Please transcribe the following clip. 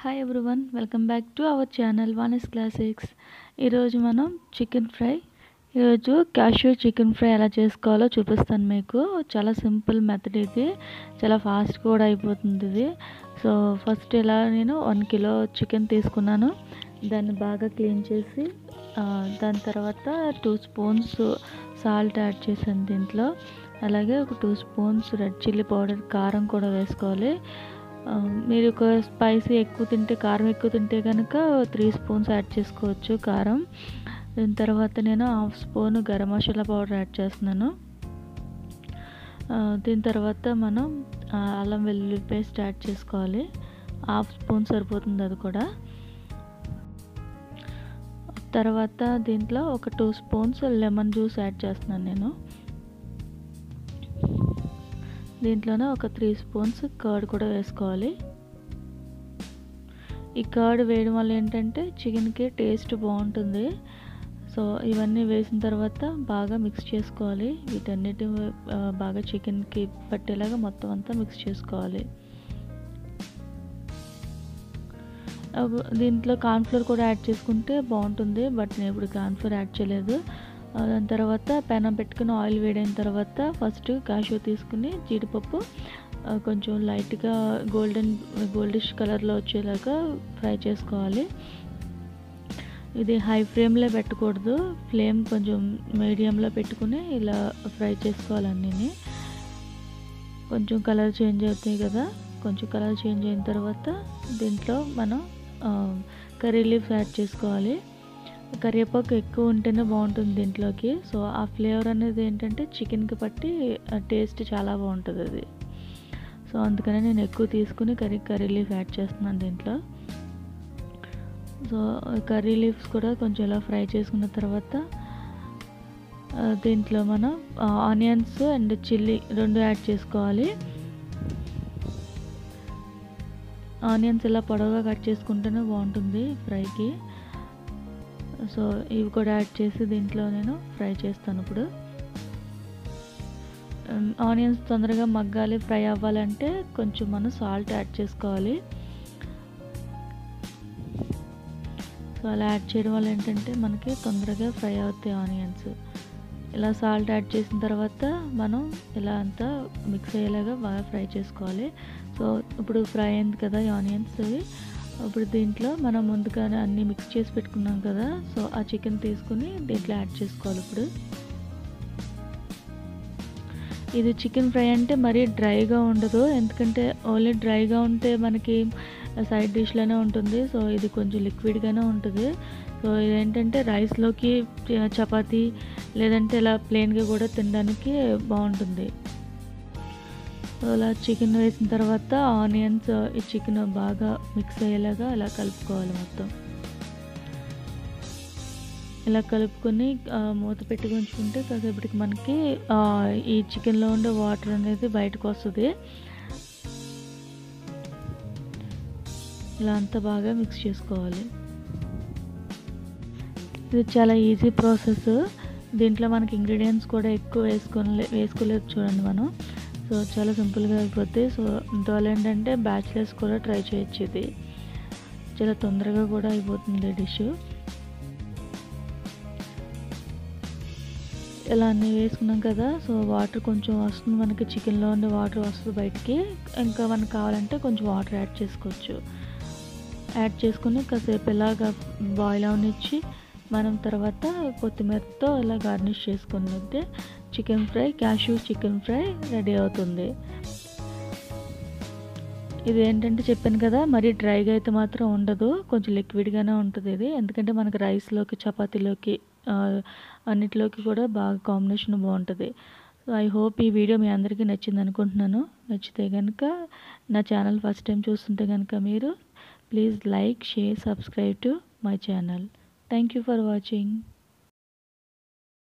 hi everyone welcome back to our channel వానెస్ classics ఈరోజు మనం చికెన్ ఫ్రై ఈరోజు క్యాష్యూ చికెన్ ఫ్రై ఎలా చేసుకోవాలో చూపిస్తాను మీకు చాలా సింపుల్ మెథడ్ ఇది చాలా ఫాస్ట్ కూడా అయిపోతుంది ఇది సో ఫస్ట్ ఇలా నేను వన్ కిలో చికెన్ తీసుకున్నాను దాన్ని బాగా క్లీన్ చేసి ఆ, దాని తర్వాత టూ స్పూన్స్ సాల్ట్ యాడ్ చేశాను దీంట్లో అలాగే ఒక two spoons red chilli powder కారం కూడా వేసుకోవాలి ఆ, మీరు ఒక స్పైసీ ఎక్కువ తింటే కారం ఎక్కువ తింటే కనుక త్రీ స్పూన్స్ యాడ్ చేసుకోవచ్చు కారం దాని తర్వాత నేను half spoon garam masala powder add చేస్తున్నాను ఆ, దీని తర్వాత మనం ఆ, అల్లం వెల్లుల్లి పేస్ట్ యాడ్ చేసుకోవాలి హాఫ్ స్పూన్ సరిపోతుంది అది కూడా తర్వాత దీంట్లో ఒక two spoons lemon juice add చేస్తున్నాను నేను దీంట్లోనే ఒక త్రీ స్పూన్స్ కర్డ్ కూడా వేసుకోవాలి ఈ కర్డ్ వేయడం వల్ల ఏంటంటే చికెన్కి టేస్ట్ బాగుంటుంది సో ఇవన్నీ వేసిన తర్వాత బాగా మిక్స్ చేసుకోవాలి వీటన్నిటి ఆ, బాగా చికెన్కి పట్టేలాగా మొత్తం అంతా మిక్స్ చేసుకోవాలి అప్పుడు దీంట్లో కార్న్ఫ్లోర్ కూడా యాడ్ చేసుకుంటే బాగుంటుంది బట్ నేను ఇప్పుడు కార్న్ఫ్లోర్ యాడ్ చేయలేదు ఆ, దాని తర్వాత పెనం పెట్టుకుని ఆయిల్ వేడైన తర్వాత ఫస్ట్ కాషూ తీసుకుని జీడిపప్పు ఆ, కొంచెం లైట్గా గోల్డెన్ గోల్డిష్ కలర్లో వచ్చేలాగా ఫ్రై చేసుకోవాలి ఇది హై ఫ్లేమ్లో పెట్టకూడదు ఫ్లేమ్ కొంచెం మీడియంలో పెట్టుకుని ఇలా ఫ్రై చేసుకోవాలి అన్నీ కొంచెం కలర్ చేంజ్ అవుతాయి కదా కొంచెం కలర్ చేంజ్ అయిన తర్వాత దీంట్లో మనం కర్రీ లీవ్స్ యాడ్ చేసుకోవాలి కరివేపాకు ఎక్కువ ఉంటేనే బాగుంటుంది దీంట్లోకి సో ఆ ఫ్లేవర్ అనేది ఏంటంటే చికెన్కి పట్టి టేస్ట్ చాలా బాగుంటుంది అది సో అందుకనే నేను ఎక్కువ తీసుకుని కర్రీ కర్రీ లీఫ్ యాడ్ చేస్తున్నాను దీంట్లో సో కర్రీ లీవ్స్ కూడా కొంచెం ఇలా ఫ్రై చేసుకున్న తర్వాత ఆ, దీంట్లో మనం ఆనియన్స్ అండ్ చిల్లీ రెండు యాడ్ చేసుకోవాలి ఆనియన్స్ ఇలా పొడవుగా కట్ చేసుకుంటేనే బాగుంటుంది ఫ్రైకి సో ఇవి కూడా యాడ్ చేసి దీంట్లో నేను ఫ్రై చేస్తాను ఇప్పుడు ఆనియన్స్ తొందరగా మగ్గాలి ఫ్రై అవ్వాలంటే కొంచెం మనం సాల్ట్ యాడ్ చేసుకోవాలి సో అలా యాడ్ చేయడం వల్ల ఏంటంటే మనకి తొందరగా ఫ్రై అవుతాయి ఆనియన్స్ ఇలా సాల్ట్ యాడ్ చేసిన తర్వాత మనం ఇలా అంతా మిక్స్ అయ్యేలాగా బాగా ఫ్రై చేసుకోవాలి సో ఇప్పుడు ఫ్రై అయింది కదా ఈ ఆనియన్స్ అవి ఇప్పుడు దీంట్లో మనం ముందుగానే అన్నీ మిక్స్ చేసి పెట్టుకున్నాం కదా సో ఆ చికెన్ తీసుకుని దీంట్లో యాడ్ చేసుకోవాలి ఇప్పుడు ఇది చికెన్ ఫ్రై అంటే మరీ డ్రైగా ఉండదు ఎందుకంటే ఓన్లీ డ్రైగా ఉంటే మనకి సైడ్ డిష్లోనే ఉంటుంది సో ఇది కొంచెం లిక్విడ్గానే ఉంటుంది సో ఇదేంటంటే రైస్లోకి చపాతీ లేదంటే ఇలా ప్లెయిన్గా కూడా తినడానికి బాగుంటుంది సో అలా చికెన్ వేసిన తర్వాత ఆనియన్స్ ఈ చికెన్ బాగా మిక్స్ అయ్యేలాగా ఇలా కలుపుకోవాలి మొత్తం ఇలా కలుపుకొని ఆ, మూత పెట్టి ఉంచుకుంటే కాసేపటికి మనకి ఆ, ఈ చికెన్లో ఉండే వాటర్ అనేది బయటకు వస్తుంది ఇలా అంతా బాగా మిక్స్ చేసుకోవాలి ఇది చాలా ఈజీ ప్రాసెస్ దీంట్లో మనకి ఇంగ్రీడియంట్స్ కూడా ఎక్కువ వేసుకోలే వేసుకోలేదు చూడండి మనం సో చాలా సింపుల్గా అయిపోద్ది సో ఇంతవల్ల ఏంటంటే బ్యాచిలర్స్ కూడా ట్రై చేయొచ్చు ఇది చాలా తొందరగా కూడా అయిపోతుంది డిష్ ఇలా అన్నీ వేసుకున్నాం కదా సో వాటర్ కొంచెం వస్తుంది మనకి చికెన్లో ఉండే వాటర్ వస్తుంది బయటికి ఇంకా మనకు కావాలంటే కొంచెం వాటర్ యాడ్ చేసుకోవచ్చు యాడ్ చేసుకుని కాసేపు ఇలాగ బాయిల్ అవనిచ్చి మనం తర్వాత కొత్తిమీరతో ఇలా గార్నిష్ చేసుకున్నట్టే chicken fry cashew chicken fry ready అవుతుంది ఇది ఏంటంటే చెప్పాను కదా మరీ డ్రైగా అయితే మాత్రం ఉండదు కొంచెం లిక్విడ్గానే ఉంటుంది ఇది ఎందుకంటే మనకి రైస్లోకి చపాతీలోకి ఆ, అన్నిటిలోకి కూడా బాగా కాంబినేషన్ బాగుంటుంది సో ఐ హోప్ ఈ వీడియో మీ అందరికీ నచ్చింది అనుకుంటున్నాను నచ్చితే కనుక నా ఛానల్ ఫస్ట్ టైం చూస్తుంటే కనుక మీరు please like share subscribe to my channel thank you for watching